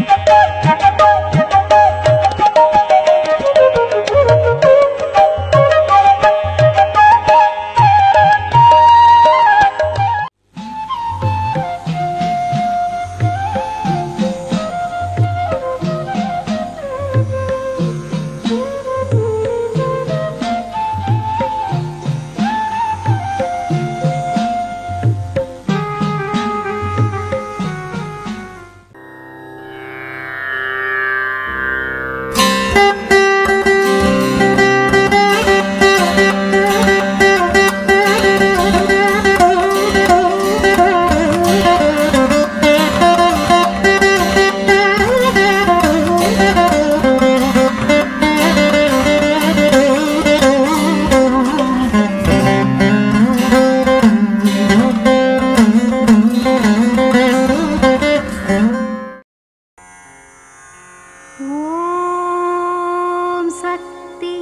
ॐ शक्ति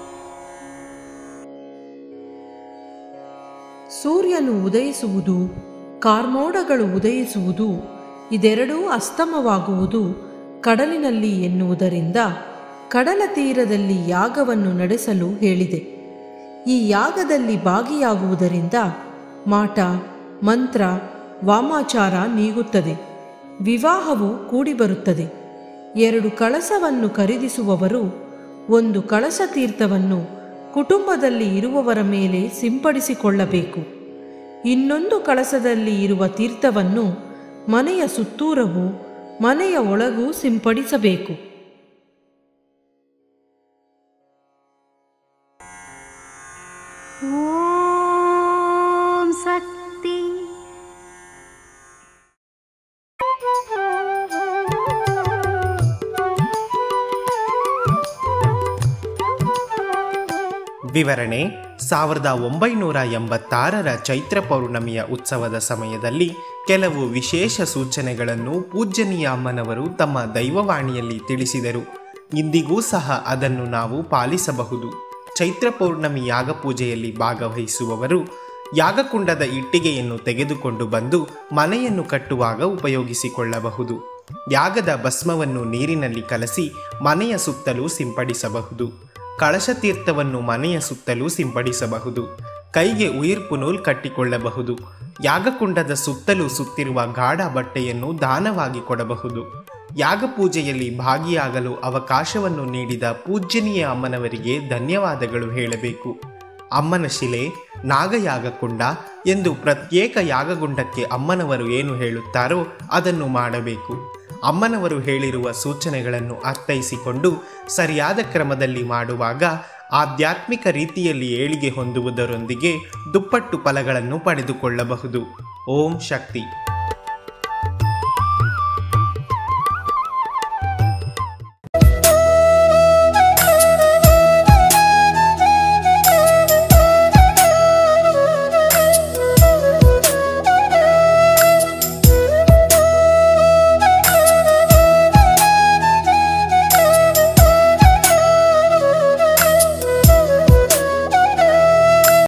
ಸೂರ್ಯನು ಉದಯಿಸುವುದು ಕಾರ್ಮೋಡಗಳು ಉದಯಿಸುವುದು ಇದೆರಡೂ ಅಸ್ತಮವಾಗುವುದು ಕಡಲಿನಲ್ಲಿ ಎನ್ನುವುದರಿಂದ ಕಡಲ ತೀರದಲ್ಲಿ ಯಾಗವನ್ನು ನಡೆಸಲು ಹೇಳಿದೆ ಈ ಯಾಗದಲ್ಲಿ ಭಾಗಿಯಾಗುವುದರಿಂದ ಮಾಟ ಮಂತ್ರ ವಾಮಾಚಾರ ನೀಗುತ್ತದೆ ವಿವಾಹವು ಕೂಡಿಬರುತ್ತದೆ ಎರಡು ಕಳಸವನ್ನು ಖರೀದಿಸುವವರು ಒಂದು ಕಳಸ ತೀರ್ಥವನ್ನು ಕುಟುಂಬದಲ್ಲಿ ಇರುವವರ ಮೇಲೆ ಸಿಂಪಡಿಸಿಕೊಳ್ಳಬೇಕು ಇನ್ನೊಂದು ಕಳಸದಲ್ಲಿ ಇರುವ ತೀರ್ಥವನ್ನು ಮನೆಯ ಸುತ್ತೂರವೂ ಮನೆಯ ಒಳಗೂ ಸಿಂಪಡಿಸಬೇಕು ॐ शक्ति ವಿವರಣೆ ಸಾವಿರದ ಒಂಬೈನೂರ ಎಂಬತ್ತಾರರ ಚೈತ್ರ ಪೌರ್ಣಮಿಯ ಉತ್ಸವದ ಸಮಯದಲ್ಲಿ ಕೆಲವು ವಿಶೇಷ ಸೂಚನೆಗಳನ್ನು ಪೂಜ್ಯನೀಯ ಅಮ್ಮನವರು ತಮ್ಮ ದೈವವಾಣಿಯಲ್ಲಿ ತಿಳಿಸಿದರು ಇಂದಿಗೂ ಸಹ ಅದನ್ನು ನಾವು ಪಾಲಿಸಬಹುದು ಚೈತ್ರ ಪೌರ್ಣಮಿ ಯಾಗ ಪೂಜೆಯಲ್ಲಿ ಭಾಗವಹಿಸುವವರು ಯಾಗಕುಂಡದ ಇಟ್ಟಿಗೆಯನ್ನು ತೆಗೆದುಕೊಂಡು ಬಂದು ಮನೆಯನ್ನು ಕಟ್ಟುವಾಗ ಉಪಯೋಗಿಸಿಕೊಳ್ಳಬಹುದು ಯಾಗದ ಭಸ್ಮವನ್ನು ನೀರಿನಲ್ಲಿ ಕಲಸಿ ಮನೆಯ ಸುತ್ತಲೂ ಸಿಂಪಡಿಸಬಹುದು ಕಳಶ ತೀರ್ಥವನ್ನು ಮನೆಯ ಸುತ್ತಲೂ ಸಿಂಪಡಿಸಬಹುದು ಕೈಗೆ ಉಯಿರ್ಪು ನೂಲ್ ಕಟ್ಟಿಕೊಳ್ಳಬಹುದು ಯಾಗಕುಂಡದ ಸುತ್ತಲೂ ಸುತ್ತಿರುವ ಗಾಢ ಬಟ್ಟೆಯನ್ನು ದಾನವಾಗಿ ಕೊಡಬಹುದು ಯಾಗ ಪೂಜೆಯಲ್ಲಿ ಭಾಗಿಯಾಗಲು ಅವಕಾಶವನ್ನು ನೀಡಿದ ಪೂಜ್ಯನೀಯ ಅಮ್ಮನವರಿಗೆ ಧನ್ಯವಾದಗಳು ಹೇಳಬೇಕು ಅಮ್ಮನ ಶಿಲೆ ನಾಗಯಾಗಕುಂಡ ಎಂದು ಪ್ರತ್ಯೇಕ ಯಾಗಗುಂಡಕ್ಕೆ ಅಮ್ಮನವರು ಏನು ಹೇಳುತ್ತಾರೋ ಅದನ್ನು ಮಾಡಬೇಕು ಅಮ್ಮನವರು ಹೇಳಿರುವ ಸೂಚನೆಗಳನ್ನು ಅರ್ಥೈಸಿಕೊಂಡು ಸರಿಯಾದ ಕ್ರಮದಲ್ಲಿ ಮಾಡುವಾಗ ಆಧ್ಯಾತ್ಮಿಕ ರೀತಿಯಲ್ಲಿ ಏಳಿಗೆ ಹೊಂದುವುದರೊಂದಿಗೆ ದುಪ್ಪಟ್ಟು ಫಲಗಳನ್ನು ಪಡೆದುಕೊಳ್ಳಬಹುದು ಓಂ ಶಕ್ತಿ